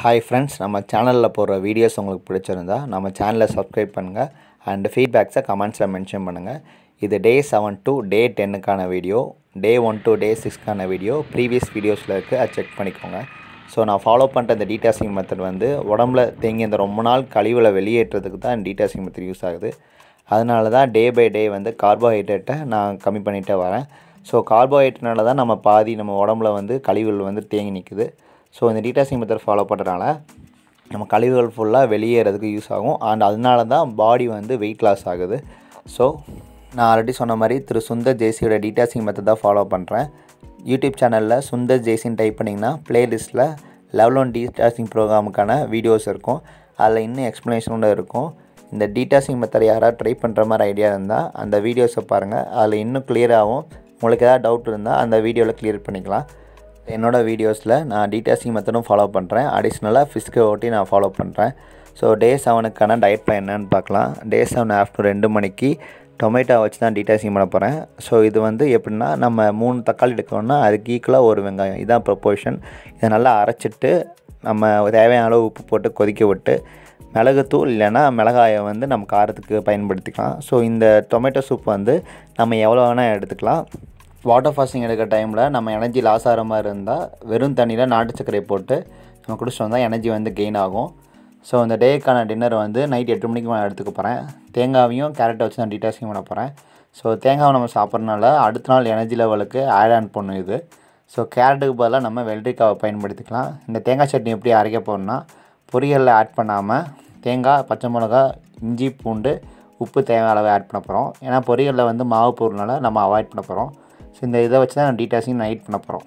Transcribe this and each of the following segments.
hi friends நம்ம சேனலில் போடுற வீடியோஸ் உங்களுக்கு பிடிச்சிருந்தா நம்ம சேனலை சப்ஸ்கிரைப் பண்ணுங்கள் அண்ட் ஃபீட்பேக்ஸை கமெண்ட்ஸில் மென்ஷன் பண்ணுங்கள் இது டே செவன் டு டே டென்னுக்கான video day one to day சிக்ஸ்க்கான வீடியோ ப்ரீவியஸ் வீடியோஸில் இருக்குது அதை செக் பண்ணிக்கோங்க ஸோ நான் ஃபாலோ பண்ணுற இந்த டீடாசிங் மெத்தட் வந்து உடம்புல தேங்கி இந்த ரொம்ப நாள் கழிவுல வெளியேற்றுறதுக்கு தான் டீடாசிங் மெத்தட் யூஸ் ஆகுது அதனால தான் டே பை டே வந்து கார்போஹைட்ரேட்டை நான் கம்மி பண்ணிகிட்டே வரேன் ஸோ கார்போஹைட்ரேட்னால தான் நம்ம பாதி நம்ம உடம்புல வந்து கழிவுகள் வந்து தேங்கி நிற்குது ஸோ இந்த டீடாசிங் மெத்தட் ஃபாலோ பண்ணுறதுனால நம்ம கழிவுகள் ஃபுல்லாக வெளியேறதுக்கு யூஸ் ஆகும் அண்ட் அதனால தான் பாடி வந்து வெயிட் லாஸ் ஆகுது ஸோ நான் ஆல்ரெடி சொன்ன மாதிரி திரு சுந்தர் ஜேசியோட டீடாசிங் மெத்தட் தான் ஃபாலோ பண்ணுறேன் யூடியூப் சேனலில் சுந்தர் ஜேசின்னு டைப் பண்ணிங்கன்னா ப்ளேலிஸ்ட்டில் லெவல் ஒன் டீடாசிங் ப்ரோக்ராமுக்கான வீடியோஸ் இருக்கும் அதில் இன்னும் எக்ஸ்ப்ளனேஷனோட இருக்கும் இந்த டீடாசிங் மெத்தட் யாராவது ட்ரை பண்ணுற மாதிரி ஐடியா இருந்தால் அந்த வீடியோஸை பாருங்கள் அதில் இன்னும் கிளியராகவும் உங்களுக்கு ஏதாவது டவுட் இருந்தால் அந்த வீடியோவில் கிளியர் பண்ணிக்கலாம் என்னோடய வீடியோஸில் நான் டீடாசிங் மெத்தடும் ஃபாலோ பண்ணுறேன் அடிஷ்னலாக ஃபிஸ்கை ஓட்டி நான் ஃபாலோ பண்ணுறேன் ஸோ டே செவனுக்கான டயட் பிளான் என்னென்னு பார்க்கலாம் டே செவன் ஆஃப்டர் ரெண்டு மணிக்கு டொமேட்டோ வச்சு தான் டீடாசிங் பண்ண போகிறேன் ஸோ இது வந்து எப்படின்னா நம்ம மூணு தக்காளி எடுக்கணும்னா அதுக்கு ஈக்குவலாக ஒரு வெங்காயம் இதான் ப்ரொப்போர்ஷன் இதை நல்லா அரைச்சிட்டு நம்ம தேவையான அளவு உப்பு போட்டு கொதிக்க விட்டு மிளகுத்தூள் இல்லைன்னா மிளகாயை வந்து நம்ம காரத்துக்கு பயன்படுத்திக்கலாம் ஸோ இந்த டொமேட்டோ சூப் வந்து நம்ம எவ்வளோ வேணால் எடுத்துக்கலாம் வாட்டர் ஃபாஸ்டிங் எடுக்கிற டைமில் நம்ம எனர்ஜி லாஸ் ஆகிற மாதிரி இருந்தால் வெறும் தண்ணியில் நாட்டு சர்க்கரை போட்டு நம்ம குடிச்சிட்டு வந்தால் எனர்ஜி வந்து கெயின் ஆகும் ஸோ இந்த டேக்கான டின்னர் வந்து நைட் எட்டு மணிக்கு நான் எடுத்துக்க போகிறேன் தேங்காவையும் கேரட்டை வச்சு நான் டீடாசிங் பண்ண போகிறேன் ஸோ தேங்காவை நம்ம சாப்பிட்றதுனால அடுத்த நாள் எனர்ஜி லெவலுக்கு ஆட் ஆன் பண்ணும் இது ஸோ கேரட்டுக்கு பதிலாக நம்ம வெள்ளரிக்காவை பயன்படுத்திக்கலாம் இந்த தேங்காய் சட்னி எப்படி அரைக்க போகிறோம்னா பொரியலில் ஆட் பண்ணாமல் தேங்காய் பச்சை மிளகா இஞ்சி பூண்டு உப்பு தேவையான அளவு ஆட் பண்ண போகிறோம் ஏன்னா பொரியலில் வந்து மாவு பொருள்னால நம்ம அவாய்ட் பண்ண போகிறோம் ஸோ இந்த இதை வச்சு தான் டீடாசிங் நைட் பண்ண போகிறோம்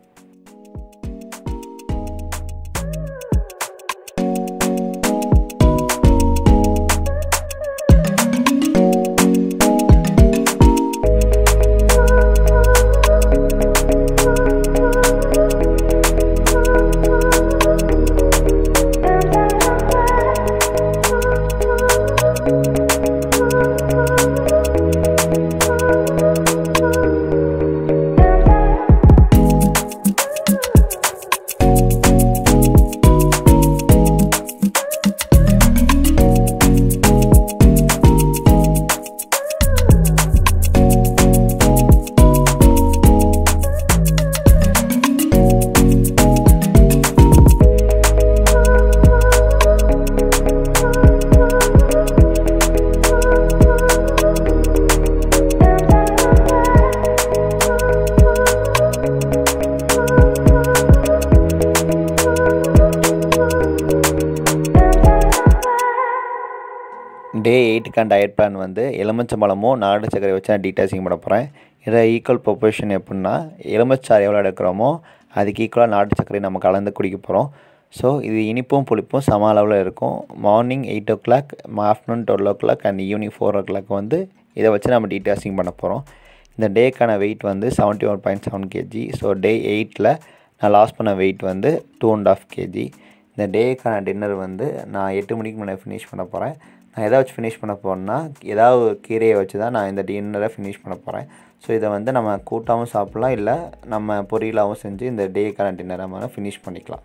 டே எயிட்டுக்கான டயட் பிளான் வந்து எலுமிச்சம்பழமும் நாடு சர்க்கரை வச்சு நான் டீடாசிங் பண்ண போகிறேன் இதை ஈக்குவல் ப்ரொபோர்ஷன் எப்படின்னா எலுமிச்சாறு எவ்வளோ எடுக்கிறோமோ அதுக்கு ஈக்குவலாக நாட்டு சர்க்கரை நம்ம கலந்து குடிக்க போகிறோம் ஸோ இது இனிப்பும் புளிப்பும் சம அளவில் இருக்கும் morning eight o'clock afternoon twelve o'clock and evening four o'clock வந்து இதை வச்சு நம்ம டீடாசிங் பண்ண போகிறோம் இந்த டேக்கான வெயிட் வந்து seventy one point seven KG so day எயிட்டில் நான் லாஸ் பண்ண வெயிட் வந்து டூ அண்ட் ஆஃப் கேஜி இந்த டேக்கான டின்னர் வந்து நான் எட்டு மணிக்கு முன்னாடி ஃபினிஷ் பண்ண போகிறேன் நான் எதை வச்சு ஃபினிஷ் பண்ண போகிறேன்னா ஏதாவது ஒரு கீரையை வச்சு தான் நான் இந்த டின்னரை ஃபினிஷ் பண்ண போகிறேன் ஸோ இதை வந்து நம்ம கூட்டாகவும் சாப்பிட்லாம் இல்லை நம்ம பொரியலாகவும் செஞ்சு இந்த டேக்கான டின்னரை நம்ம ஃபினிஷ் பண்ணிக்கலாம்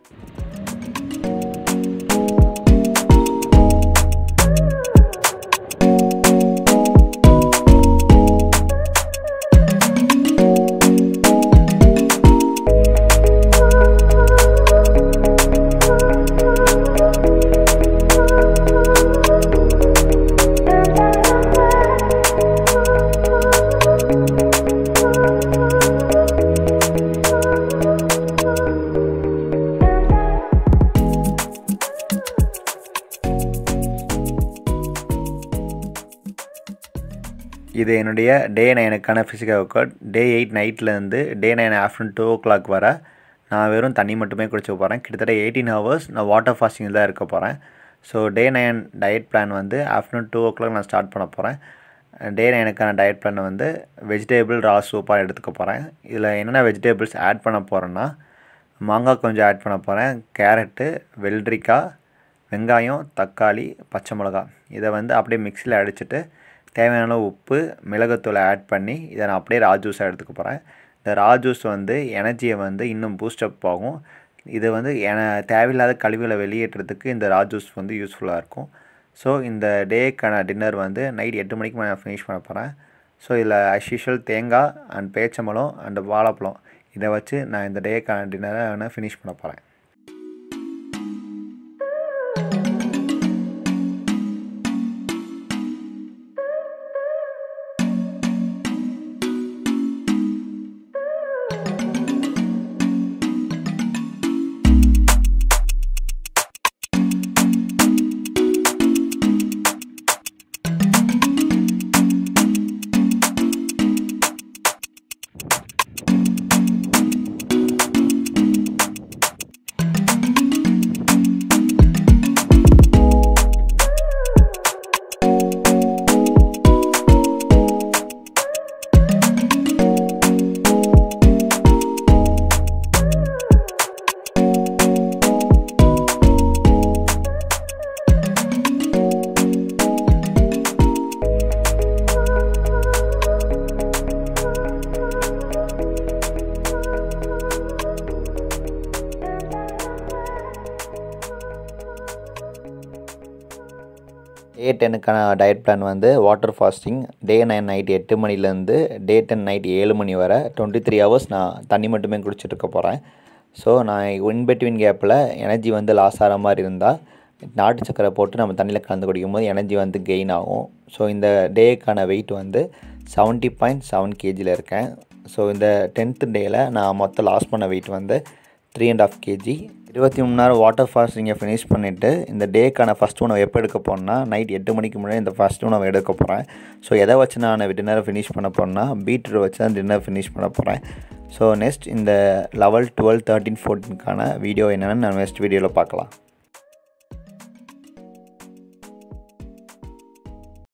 இது என்னுடைய டே நைனுக்கான physical work out day eight நைட்லேருந்து day nine afternoon two o'clock வர நான் வெறும் தண்ணி மட்டுமே குடிச்சு போகிறேன் கிட்டத்தட்ட எயிட்டீன் ஹவர்ஸ் நான் வாட்டர் ஃபாஸ்டிங்கில் தான் இருக்க போகிறேன் so day nine diet plan வந்து ஆஃப்டர்நூன் டூ ஓ கிளாக் நான் ஸ்டார்ட் பண்ண போகிறேன் டே நைனுக்கான டயட் பிளான் வந்து வெஜிடேபிள் ரா சூப்பாக எடுத்துக்க போகிறேன் இதில் என்னென்ன வெஜிடேபிள்ஸ் ஆட் பண்ண போகிறேன்னா மாங்காய் கொஞ்சம் ஆட் பண்ண போகிறேன் கேரட்டு வெள்ளரிக்காய் வெங்காயம் தக்காளி பச்சை மிளகா இதை வந்து அப்படியே மிக்சியில் அடிச்சுட்டு தேவையான அளவு உப்பு மிளகுத்தூளை ஆட் பண்ணி இதை நான் அப்படியே ரா ஜூஸாக எடுத்துக்க போகிறேன் இந்த ரா ஜூஸ் வந்து எனர்ஜியை வந்து இன்னும் பூஸ்டப் ஆகும் இது வந்து என தேவையில்லாத கழிவுகளை வெளியேற்றுறதுக்கு இந்த ரா ஜூஸ் வந்து யூஸ்ஃபுல்லாக இருக்கும் ஸோ இந்த டேக்கான டின்னர் வந்து நைட் எட்டு மணிக்கு மேலே ஃபினிஷ் பண்ண போகிறேன் ஸோ இதில் அஸ் யூஷுவல் தேங்காய் அண்ட் பேச்சம்பழம் அண்ட் வாழைப்பழம் இதை வச்சு நான் இந்த டேக்கான டின்னரை நான் ஃபினிஷ் பண்ண போகிறேன் டே டென்னுக்கான டயட் பிளான் வந்து water fasting day nine night எட்டு மணிலேருந்து டே டென் நைட் ஏழு மணி வரை டுவெண்ட்டி த்ரீ ஹவர்ஸ் நான் தண்ணி மட்டுமே குடிச்சிட்டு இருக்க போகிறேன் ஸோ நான் இன் பிட்வீன் கேப்பில் எனர்ஜி வந்து லாஸ் ஆகிற மாதிரி இருந்தால் நாட்டு சக்கரை போட்டு நம்ம தண்ணியில் கலந்து குடிக்கும்போது எனர்ஜி வந்து கெயின் ஆகும் ஸோ இந்த டேக்கான வெயிட் வந்து செவன்ட்டி பாயிண்ட் செவன் கேஜியில் இருக்கேன் ஸோ இந்த டென்த்து டேயில் நான் மொத்தம் லாஸ் பண்ண வெயிட் வந்து த்ரீ அண்ட் ஆஃப் கேஜி இருபத்தி மூணு நேரம் வாட்டர் ஃபாஸ்டிங்கை ஃபினிஷ் பண்ணிவிட்டு இந்த டேக்கான ஃபஸ்ட் உணவு எப்போ எடுக்க போகிறேன்னா நைட் எட்டு மணிக்கு முன்னாடி இந்த ஃபஸ்ட் உணவு எடுக்க போகிறேன் ஸோ எதை வச்சு நான் டின்னரை ஃபினிஷ் பண்ண போகிறேன்னா பீட்ரூட் வச்சு தான் டின்னர் ஃபினிஷ் பண்ண போகிறேன் ஸோ நெக்ஸ்ட் இந்த லெவல் டுவெல் தேர்ட்டின் ஃபோர்டீனுக்கான வீடியோ என்னென்னு நான் நெக்ஸ்ட் வீடியோவில் பார்க்கலாம்